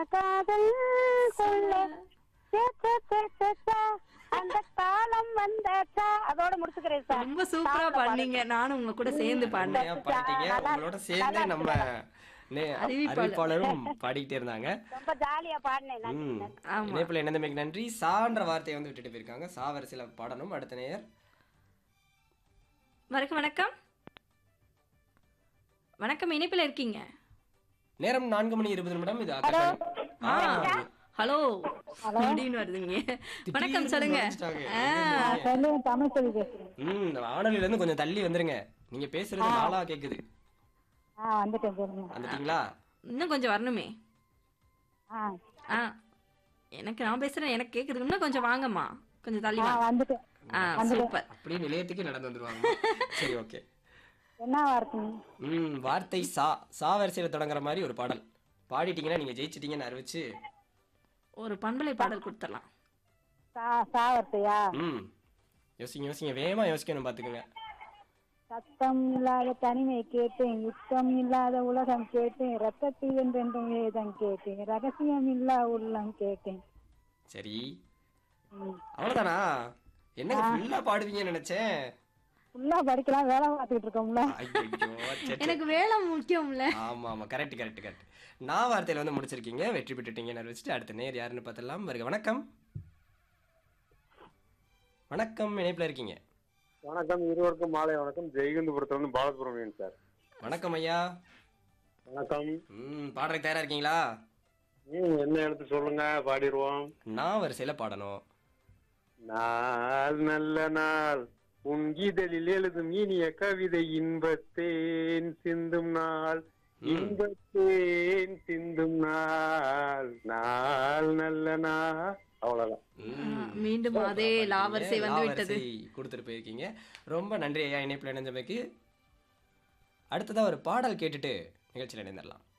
காதல் சொல்ல சே, சே, சே, சே, சே. அந்த காலம் வந்தாச்சா அதோட முடிச்சுக்கிறேன் சார் ரொம்ப சூப்பரா பண்ணீங்க நானும் உங்க கூட சேர்ந்து பாடினேன் அருமையா பாடிட்டீங்க நல்லா- உங்களோட சேர்ந்து நல்லா நம்ம நே- அறிவிப்பாளர். அறிவிப்பாளரும் பாடிக்கிட்டே இருந்தாங்க ரொம்ப ஜாலியா பாடினேன் நன்றி, ம் நன்றி. ஆமா. இணைப்பில் இணைந்தமைக்கு நன்றி சான்ற வார்த்தையை வந்து விட்டுட்டு போயிருக்காங்க சா வரிசையில பாடணும் அடுத்த நேயர் வணக்கம் வணக்கம் வணக்கம் இணைப்பில் இருக்கீங்க நேரம் நான்கு மணி இருபது நிமிடம் இது ஆகாஷவாணி. ஆ ஆ, ஹலோ அப்படின்னு வருதுங்க வணக்கம் சொல்லுங்க நுழைஞ்சிட்டாங்க. ஆ, சொல்லுங்க தமிழ் சொல்லி பேசுறேன் ம் இந்த வானொலியில இருந்து கொஞ்சம் தள்ளி வந்துருங்க நீங்க பேசுறது நாளா கேக்குது ஆ வந்துட்டேன் சொல்லுங்க வந்துட்டீங்களா இன்னும் கொஞ்சம் வரணுமே ஆ ஆ எனக்கு நான் பேசுறேன் எனக்கு கேக்குது இன்னும் கொஞ்சம் வாங்கம்மா கொஞ்சம் தள்ளி ஆ வாங்க வந்துட்டேன் ஆ சூப்பர் அப்படியே நிலையத்துக்கு நடந்து வந்துருவாங்க சரி ஓகே என்ன வார்த்தை ம் வார்த்தை சா சா வரிசையில தொடங்குற மாதிரி ஒரு பாடல் பாடிட்டீங்கன்னா நீங்க ஜெயிச்சிட்டீங்கன்னு அறிவிச்சு ஒரு பண்பலை பாடல் கொடுத்துடலாம் சா சா வார்த்தையா ம் யோசிங்க யோசிங்க வேகமா யோசிக்கணும் பாத்துக்கோங்க சத்தம் இல்லாத தனிமை கேட்டேன் யுத்தம் இல்லாத உலகம் கேட்டேன் ரத்தத்தில் என்றென்றும் வேதம் கேட்டேன் ரகசியம் இல்லா உள்ளம் கேட்டேன் சரி ம். அவ்வளவுதானா என்னங்க ஃபுல்லா பாடுவீங்கன்னு நினைச்சேன் ஃபுல்லா படிக்கலாம் வேலை பார்த்துக்கிட்டு இருக்கோம்ல ஐயோ சரி, சரி. எனக்கு வேலை முக்கியம்ல ஆமா ஆமா கரெக்ட் கரெக்ட் கரெக்ட் நான் வார்த்தையில வந்து முடிச்சிருக்கீங்க வெற்றி பெற்றுட்டீங்கன்னு அறிவிச்சிட்டு அடுத்த நேர் யாருன்னு பார்த்துடலாம் வருக வணக்கம் வணக்கம் இணைப்புல இருக்கீங்க வணக்கம் இருவருக்கும் மாலை வணக்கம் ஜெய்கந்தபுரத்துல இருந்து பாலசுப்ரமணியன் சார் வணக்கம் ஐயா வணக்கம் ம் பாடுறதுக்கு தயாரா இருக்கீங்களா ம் என்ன எழுத்து சொல்லுங்க பாடிடுவோம் நான் வரிசையில பாடணும் நாள் நல்ல நாள் உன் இதழில் எழுதும் இனிய கவிதை இன்பத்தேன் சிந்தும் நாள் இன்பத்தேன் சிந்தும் நாள் நாள் நல்ல நாள் அவ்வளவுதான் ம். மீண்டும் அதே லாவரிசை வந்து விட்டது லாவரிசை கொடுத்துட்டு போயிருக்கீங்க ரொம்ப நன்றி ஐயா இணைப்பில் இணைஞ்சமைக்கு அடுத்ததா ஒரு பாடல் கேட்டுட்டு நிகழ்ச்சியில் இணைந்துடலாம்